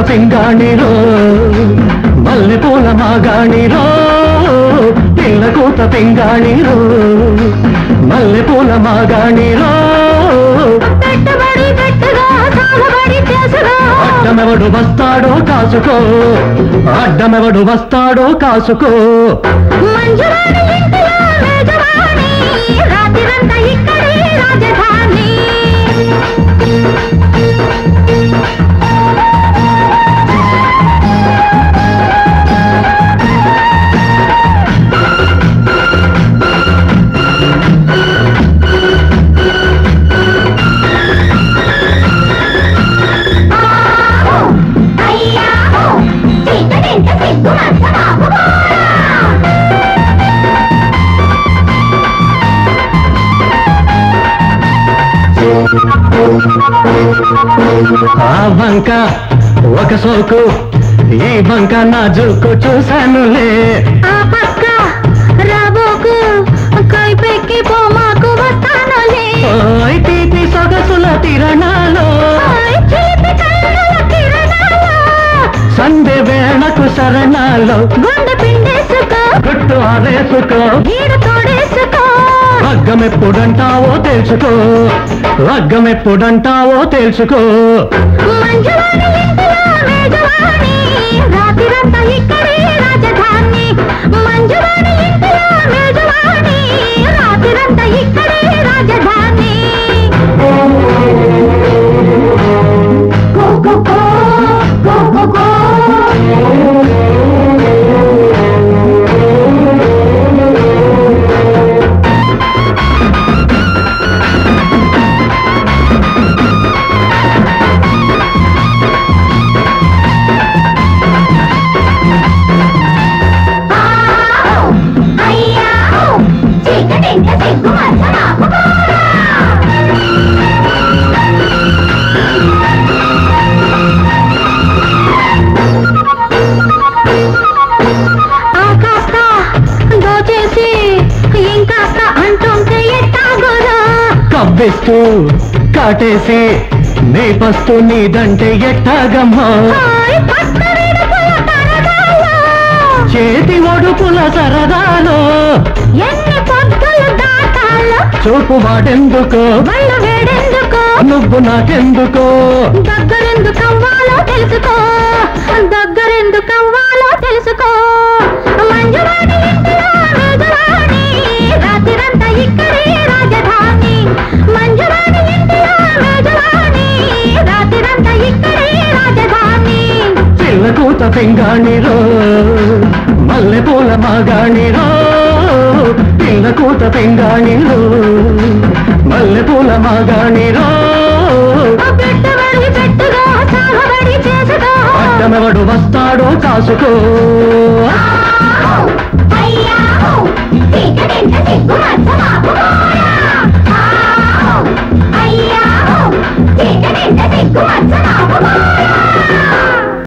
పింగాణిరో మల్లె పూల మాగాణిరో పిల్ల కూత పింగాణిరో మల్లె పూల మాగాణిరో పెట్టుబడి పెట్టుగా సాగుబడి చేసుగా అడ్డమెవడు వస్తాడో కాసుకో అడ్డమెవడు వస్తాడో కాసుకో మంజువాణి ఇంటిలో మేజవాణి రాత్రిరంతా ఇక్కడే రాజధాని అయ్యా చీకటింట సిగ్గు మంట బాబుగా ఆ వంక ఒక సోకు ఈ వంక నా జోకు చూశానులే ఆ పక్క రాబోకు కైపెక్కి పోమాకు వస్తానులే ఓయ్ తీపి సొగసుల తిరణాలో ఓయ్ చిలిపి కన్నుల కిరణాలు సందె వేళకు శరణాలో గుండె పిండేసుకో గుట్టు ఆరేసుకో గీడ తోడేసుకో లగ్గమెప్పుడంటావో తెలుసుకో లగ్గమెప్పుడంటావో తెలుసుకో మంజువాణి ఇంటిలో మేజవాణి రాత్రిరంతా ఇక్కడే రాజధాని మంజువాణి ఇంటిలో మేజవాణి రాత్రిరంతా ఇక్కడే రాజధాని గో గో గో గో గో గో అయ్యా చీకటింట సిగ్గు మంట బాబుగా ఆ కాస్త దోచేసి ఇంకాస్త అంటుంటే ఎట్టాగోరా కవ్విస్తూ కాటేసి నీ పస్తు నీదంటే ఎట్టాగమ్మా హాయ్ పట్ట విడుపుల తరగాలో చేతి ఒడుపుల సరదాలో ఎన్ని పొద్దులు దాటాలో చూపు వాడెందుకో వల్ల వేడెందుకో నువ్వు నాకెందుకో దగ్గరెందుకు అవ్వాలో తెలుసుకో దగ్గరెందుకు అవ్వాలో తెలుసుకో మంజువాణి ఇంటిలో మేజవాణి రాత్రిరంతా ఇక్కడే రాజధాని మంజువాణి ఇంటిలో మేజవాణి రాత్రిరంతా ఇక్కడే రాజధాని పిల్ల కూత పింగాణిరో మల్లె పూల మాగాణిరో పిల్ల కూత పింగాణిరో మల్లె పూల మాగాణిరో పెట్టుబడి పెట్టుగా సాగుబడి చేసుకో అడ్డమెవడు వస్తాడో కాసుకో అయ్యా చీకటింట సిగ్గు మంట బాబుగా అయ్యా చీకటింట సిగ్గు మంట